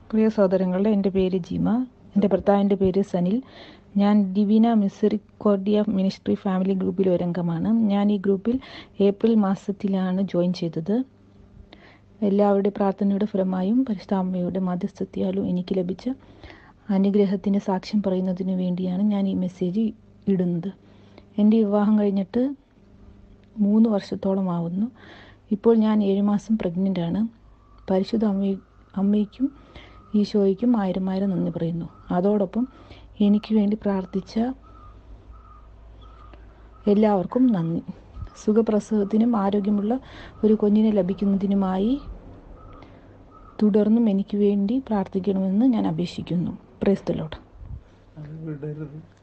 പ്രിയ സഹോദരങ്ങളെ എൻ്റെ പേര് ജിമ എൻ്റെ ഭർത്താവിൻ്റെ പേര് സനിൽ ഞാൻ ഡിവിന മിസറിക്കോർഡിയ മിനിസ്ട്രി ഫാമിലി ഗ്രൂപ്പിലെ ഒരു അംഗമാണ് ഞാൻ ഈ ഗ്രൂപ്പിൽ ഏപ്രിൽ മാസത്തിലാണ് ജോയിൻ ചെയ്തത് എല്ലാവരുടെ പ്രാർത്ഥനയുടെ ഫലമായും പരിശുദ്ധാമ്മയുടെ മധ്യസ്ഥത്യാലും എനിക്ക് ലഭിച്ച അനുഗ്രഹത്തിൻ്റെ സാക്ഷ്യം പറയുന്നതിന് വേണ്ടിയാണ് ഞാൻ ഈ മെസ്സേജ് ഇടുന്നത് എൻ്റെ വിവാഹം കഴിഞ്ഞിട്ട് മൂന്ന് വർഷത്തോളമാവുന്നു ഇപ്പോൾ ഞാൻ ഏഴ് മാസം പ്രഗ്നൻ്റ് ആണ് പരിശുദ്ധ അമ്മ അമ്മയ്ക്കും ഈശോയ്ക്കും ആയിരം ആയിരം നന്ദി പറയുന്നു അതോടൊപ്പം എനിക്ക് വേണ്ടി പ്രാർത്ഥിച്ച എല്ലാവർക്കും നന്ദി സുഖപ്രസവത്തിനും ആരോഗ്യമുള്ള ഒരു കുഞ്ഞിനെ ലഭിക്കുന്നതിനുമായി തുടർന്നും എനിക്ക് വേണ്ടി പ്രാർത്ഥിക്കണമെന്ന് ഞാൻ അപേക്ഷിക്കുന്നു പ്രേസ്തലോട്ട് അത് വിടരുത്